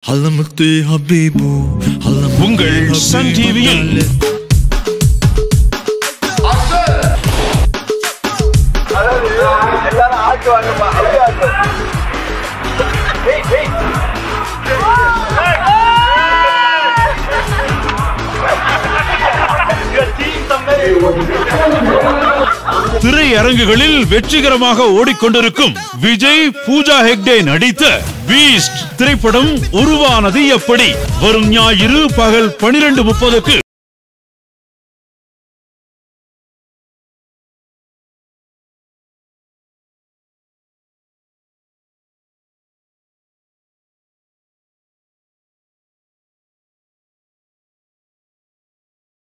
علمت يا حبيبو علمت உங்கள் சன் டிவியில் திரையரங்குகளில் வெற்றிகரமாக ஓடிக்கொண்டிருக்கும் விஜய் பூஜா ஹெக்டே நடித்த பீஸ்ட் திரைப்படம் உருவானது எப்படி வரும் ஞாயிறு பகல் பனிரெண்டு முப்பதுக்கு